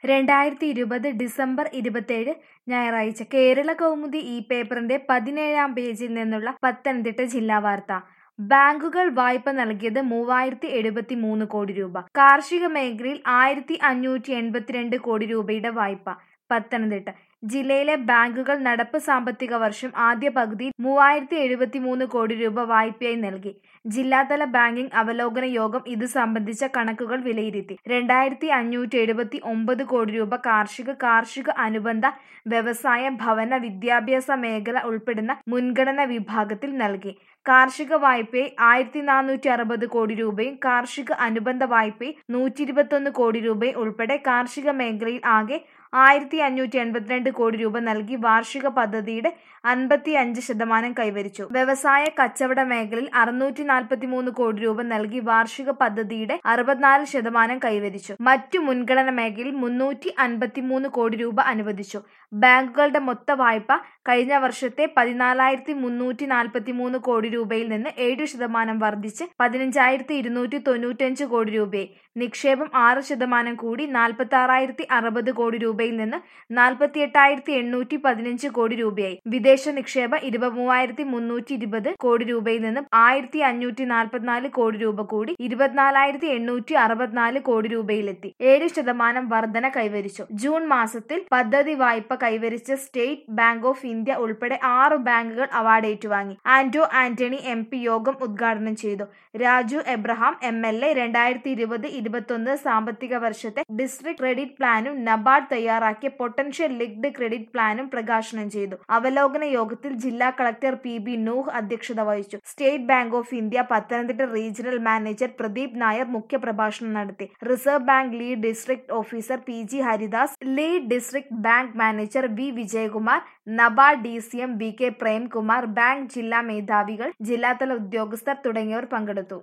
രണ്ടായിരത്തി ഇരുപത് ഡിസംബർ ഇരുപത്തേഴ് ഞായറാഴ്ച കേരള കൗമുദി ഈ പേപ്പറിന്റെ പതിനേഴാം പേജിൽ നിന്നുള്ള പത്തനംതിട്ട ജില്ലാ വാർത്ത ബാങ്കുകൾ വായ്പ നൽകിയത് മൂവായിരത്തി എഴുപത്തി മൂന്ന് കോടി രൂപ കാർഷിക മേഖലയിൽ ആയിരത്തി അഞ്ഞൂറ്റി എൺപത്തിരണ്ട് കോടി രൂപയുടെ വായ്പ പത്തനംതിട്ട ജില്ലയിലെ ബാങ്കുകൾ നടപ്പ് സാമ്പത്തിക വർഷം ആദ്യ പകുതിയിൽ മൂവായിരത്തി എഴുപത്തി മൂന്ന് കോടി രൂപ വായ്പയായി നൽകി ജില്ലാതല ബാങ്കിംഗ് അവലോകന യോഗം ഇത് സംബന്ധിച്ച കണക്കുകൾ വിലയിരുത്തി രണ്ടായിരത്തി അഞ്ഞൂറ്റി എഴുപത്തി ഒമ്പത് കോടി രൂപ കാർഷിക കാർഷിക അനുബന്ധ വ്യവസായ ഭവന വിദ്യാഭ്യാസ മേഖല ഉൾപ്പെടുന്ന മുൻഗണന വിഭാഗത്തിൽ നൽകി കാർഷിക വായ്പയെ ആയിരത്തി നാനൂറ്റി അറുപത് കോടി രൂപയും കാർഷിക അനുബന്ധ വായ്പയെ നൂറ്റി ഇരുപത്തൊന്ന് കോടി രൂപയും ഉൾപ്പെടെ കാർഷിക മേഖലയിൽ ആകെ ആയിരത്തി അഞ്ഞൂറ്റി എൺപത്തിരണ്ട് കോടി രൂപ നൽകി വാർഷിക പദ്ധതിയുടെ അൻപത്തി അഞ്ച് ശതമാനം കൈവരിച്ചു വ്യവസായ കച്ചവട മേഖലയിൽ അറുന്നൂറ്റി നാൽപ്പത്തി മൂന്ന് കോടി രൂപ നൽകി വാർഷിക പദ്ധതിയുടെ അറുപത്തിനാല് ശതമാനം കൈവരിച്ചു മറ്റു മുൻഗണന മേഖലയിൽ മുന്നൂറ്റി അൻപത്തി മൂന്ന് കോടി രൂപ അനുവദിച്ചു ബാങ്കുകളുടെ മൊത്ത വായ്പ കഴിഞ്ഞ വർഷത്തെ പതിനാലായിരത്തി മുന്നൂറ്റി നാൽപ്പത്തി മൂന്ന് കോടി രൂപയിൽ നിന്ന് ഏഴു ശതമാനം വർദ്ധിച്ച് പതിനഞ്ചായിരത്തി ഇരുന്നൂറ്റി തൊണ്ണൂറ്റഞ്ച് കോടി രൂപയെ നിക്ഷേപം ആറ് ശതമാനം കൂടി നാൽപ്പത്തി ആറായിരത്തി അറുപത് കോടി രൂപയിൽ നിന്ന് നാൽപ്പത്തി എട്ടായിരത്തി എണ്ണൂറ്റി പതിനഞ്ച് കോടി രൂപയായി വിദേശ നിക്ഷേപം ഇരുപത്തി മൂവായിരത്തി മുന്നൂറ്റി ഇരുപത് കോടി രൂപയിൽ നിന്ന് ആയിരത്തി അഞ്ഞൂറ്റി നാൽപ്പത്തിനാല് കോടി രൂപ കൂടി ഇരുപത്തിനാലായിരത്തി എണ്ണൂറ്റി അറുപത്തിനാല് കോടി രൂപയിലെത്തി ഏഴ് ശതമാനം വർധന കൈവരിച്ചു ജൂൺ മാസത്തിൽ പദ്ധതി വായ്പ കൈവരിച്ച സ്റ്റേറ്റ് ബാങ്ക് ഓഫ് ഇന്ത്യ ഉൾപ്പെടെ ആറ് ബാങ്കുകൾ അവാർഡ് ഏറ്റുവാങ്ങി ആന്റോ ആന്റണി എം പി യോഗം ഉദ്ഘാടനം ചെയ്തു Raju Abraham M L A രണ്ടായിരത്തി ഇരുപത് ഇരുപത്തൊന്ന് സാമ്പത്തിക വർഷത്തെ ഡിസ്ട്രിക്ട് ക്രെഡിറ്റ് പ്ലാനും നബാർഡ് തയ്യാറാക്കിയ പൊട്ടൻഷ്യൽ ലിങ്ക്ഡ് ക്രെഡിറ്റ് പ്ലാനും പ്രകാശനം ചെയ്തു അവലോകന യോഗത്തിൽ ജില്ലാ കളക്ടർ പി ബി നൂഹ് അധ്യക്ഷത വഹിച്ചു State Bank of India Pathanamthitta regional manager Pradeep Nair മുഖ്യപ്രഭാഷണം നടത്തി Reserve Bank lead district officer P G Haridas lead district bank manager V Vijayakumar NABARD D C M V K Premkumar bank ജില്ലാ മേധാവികൾ ജില്ലാതല ഉദ്യോഗസ്ഥർ തുടങ്ങിയവർ പങ്കെടുത്തു